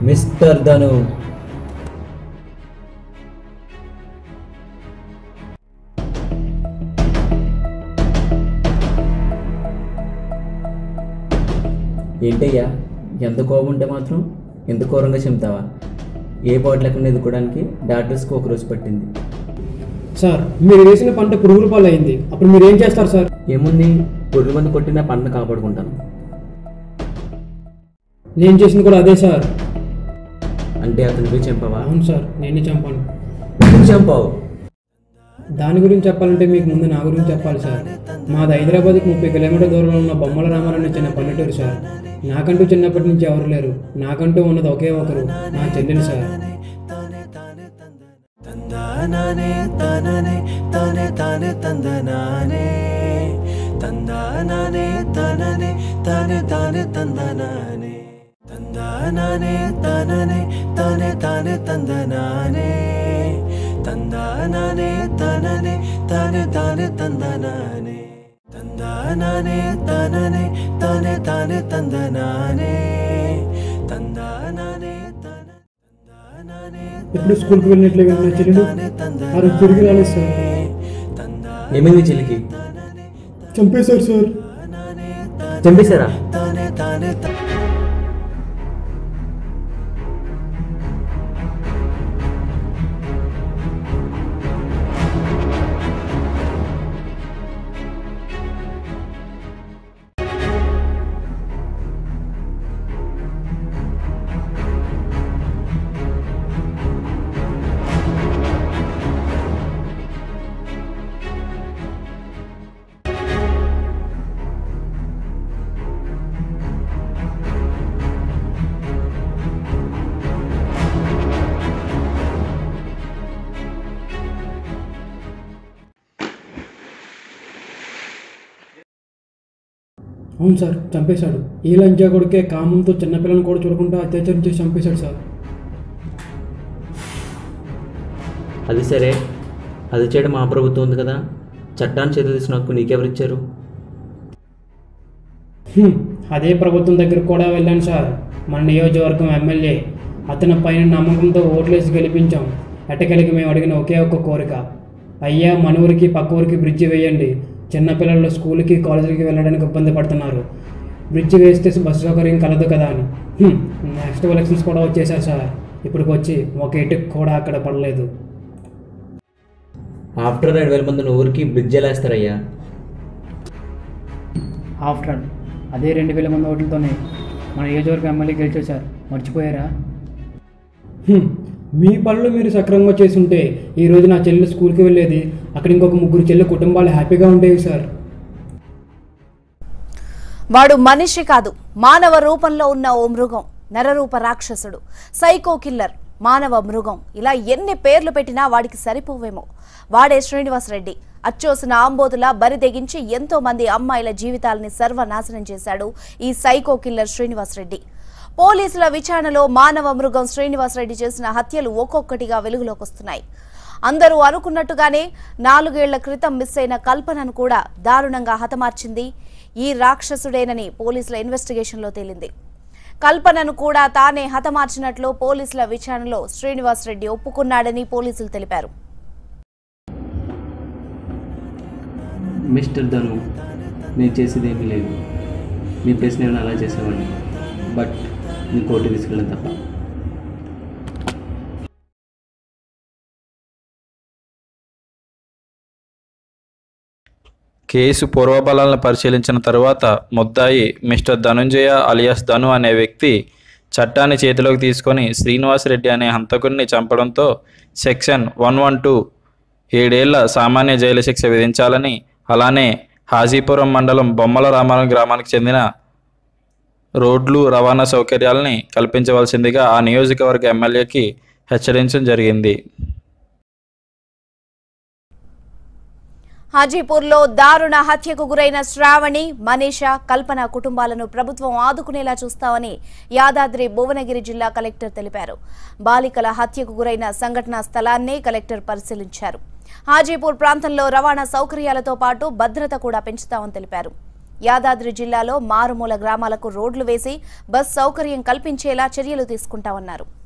mister ధను ఏంటయ్యా ఎంత కోపం ఉంటే మాత్రం ఎంత ఘోరంగా చెప్తావా ఏ పాటు లేకుండా ఎదుర్కోవడానికి డాక్టర్స్కి ఒక రోజు పట్టింది సార్ మీరు వేసిన పంట పురుగుల పాలు అయింది అప్పుడు మీరు ఏం చేస్తారు సార్ ఏముంది పురుగు మంది కొట్టిన పంటను కాపాడుకుంటాను నేను చేసింది కూడా అదే సార్ అంటే అతనిపై చంపావా అవును సార్ నేనే చంపాను ఎందుకు చంపావు దాని గురించి చెప్పాలంటే మీకు ముందు నా గురించి చెప్పాలి సార్ మాది హైదరాబాద్కి ముప్పై కిలోమీటర్ దూరంలో ఉన్న బొమ్మల రామారావు అనే చిన్న పల్లెటూరు సార్ నాకంటూ చిన్నప్పటి నుంచి ఎవరు లేరు నాకంటూ ఉన్నది ఒకే ఒకరు నా చెల్లెలు సార్ ತಂದಾನೇ ತಾನೇ ತಾನೇ ತಾನೇ ತಂದನಾನೇ ತಂದಾನೇ ತಾನೇ ತಾನೇ ತಾನೇ ತಂದನಾನೇ ತಂದಾನೇ ತಾನೇ ತಾನೇ ತಾನೇ ತಂದನಾನೇ ತಂದಾನೇ ತಾನೇ ತಾನೇ ತಾನೇ ತಂದನಾನೇ ತಂದಾನೇ ತಾನೇ ತಾನೇ ತಾನೇ ತಂದನಾನೇ ತಂದಾನೇ ತಾನೇ ఎప్పుడు స్కూల్కి వెళ్ళినట్లుగా నా చెల్లెలు ఆ రోజు తిరిగి రాలేదు సార్ ఏమైంది చెల్లికి చంపేశారు సార్ చంపేశారా ತಾನೇ ತಾನೇ ತ- అవును సార్ చంపేశాడు ఈ లంచా కొడుకే కామంతో చిన్నపిల్లని కూడా చూడకుండా అత్యాచారం చేసి చంపేశాడు సార్ అది సరే అది చేయడం మా ప్రభుత్వం ఉంది కదా చట్టాన్ని చేతులు తీసిన హక్కు నీకెవరిచ్చారు హ్మ్, అదే ప్రభుత్వం దగ్గరకు కూడా వెళ్ళాను సార్ మన నియోజకవర్గం ఎమ్మెల్యే అతని పైన నమ్మకంతో ఓట్లేసి గెలిపించాం ఎట్టకెలికి మేము అడిగిన ఒకే ఒక్క కోరిక అయ్యా మన ఊరికి పక్క ఊరికి బ్రిడ్జి వేయండి చిన్నపిల్లలు స్కూల్కి కాలేజీకి వెళ్ళడానికి ఇబ్బంది పడుతున్నారు బ్రిడ్జి వేస్తే బస్సు సౌకర్యం కలదు కదా అని హ్మ్, నెక్స్ట్ ఎలక్షన్స్ కూడా వచ్చేసారు సార్ ఇప్పటికి వచ్చి ఒక ఇటుకు కూడా అక్కడ పడలేదు ఆఫ్టర్ రెండు వేల మంది ఊరికి బ్రిడ్జ్ ఎలా వేస్తారయ్యా ఆఫ్టర్ ఆల్ అదే రెండు వేల మంది ఓట్లతోనే మన నియోజకవర్గం ఎమ్మెల్యే గెలిచేశారు మర్చిపోయారా మీ పనులు మీరు సక్రమంగా చేసుంటే ఈ రోజు నా చెల్లెలు స్కూల్కి వెళ్ళేది అక్కడ ఇంకొక ముగ్గురు చెల్లె కుటుంబాలు హ్యాపీగా ఉండేవి సార్ వాడు మనిషి కాదు మానవ రూపంలో ఉన్న ఓ మృగం నరరూప రాక్షసుడు సైకో కిల్లర్ మానవ మృగం ఇలా ఎన్ని పేర్లు పెట్టినా వాడికి సరిపోవేమో వాడే శ్రీనివాసరెడ్డి అచ్చోసిన ఆంబోతులా బరిదెగించి ఎంతో మంది అమ్మాయిల జీవితాలని సర్వనాశనం చేశాడు ఈ సైకో కిల్లర్ శ్రీనివాసరెడ్డి పోలీసుల విచారణలో మానవ మృగం శ్రీనివాసరెడ్డి చేసిన హత్యలు ఒక్కొక్కటిగా వెలుగులోకి వస్తున్నాయి అందరూ అనుకున్నట్టుగానే నాలుగేళ్ల క్రితం మిస్ అయిన కల్పనను కూడా దారుణంగా హతమార్చింది ఈ రాక్షసుడేనని పోలీసుల ఇన్వెస్టిగేషన్లో తేలింది కల్పనను కూడా తానే హతమార్చినట్లు పోలీసుల విచారణలో శ్రీనివాసరెడ్డి ఒప్పుకున్నాడని పోలీసులు తెలిపారు మిస్టర్ ధను నేను చేసేది ఏమీ లేదు మీ ప్రశ్న నేను అలా చేసేవాడిని బట్ నీ కోర్టు తీసుకెళ్ళడం తప్ప కేసు పూర్వబలాలను పరిశీలించిన తరువాత ముద్దాయి మిస్టర్ ధనుంజయ అలియాస్ ధను అనే వ్యక్తి చట్టాన్ని చేతిలోకి తీసుకొని శ్రీనివాసరెడ్డి అనే హంతకుడిని చంపడంతో సెక్షన్ వన్ వన్ టూ ఏడేళ్ల సామాన్య జైలు శిక్ష విధించాలని అలానే హాజీపురం మండలం బొమ్మల రామారం గ్రామానికి చెందిన రోడ్లు రవాణా సౌకర్యాలని కల్పించవలసిందిగా ఆ నియోజకవర్గ ఎమ్మెల్యేకి హెచ్చరించడం జరిగింది హాజీపూర్లో దారుణ హత్యకు గురైన శ్రావణి మనీష కల్పన కుటుంబాలను ప్రభుత్వం ఆదుకునేలా చూస్తామని యాదాద్రి భువనగిరి జిల్లా కలెక్టర్ తెలిపారు బాలికల హత్యకు గురైన సంఘటనా స్థలాన్ని కలెక్టర్ పరిశీలించారు హాజీపూర్ ప్రాంతంలో రవాణా సౌకర్యాలతో పాటు భద్రత కూడా పెంచుతామని తెలిపారు యాదాద్రి జిల్లాలో మారుమూల గ్రామాలకు రోడ్లు వేసి బస్ సౌకర్యం కల్పించేలా చర్యలు తీసుకుంటామన్నారు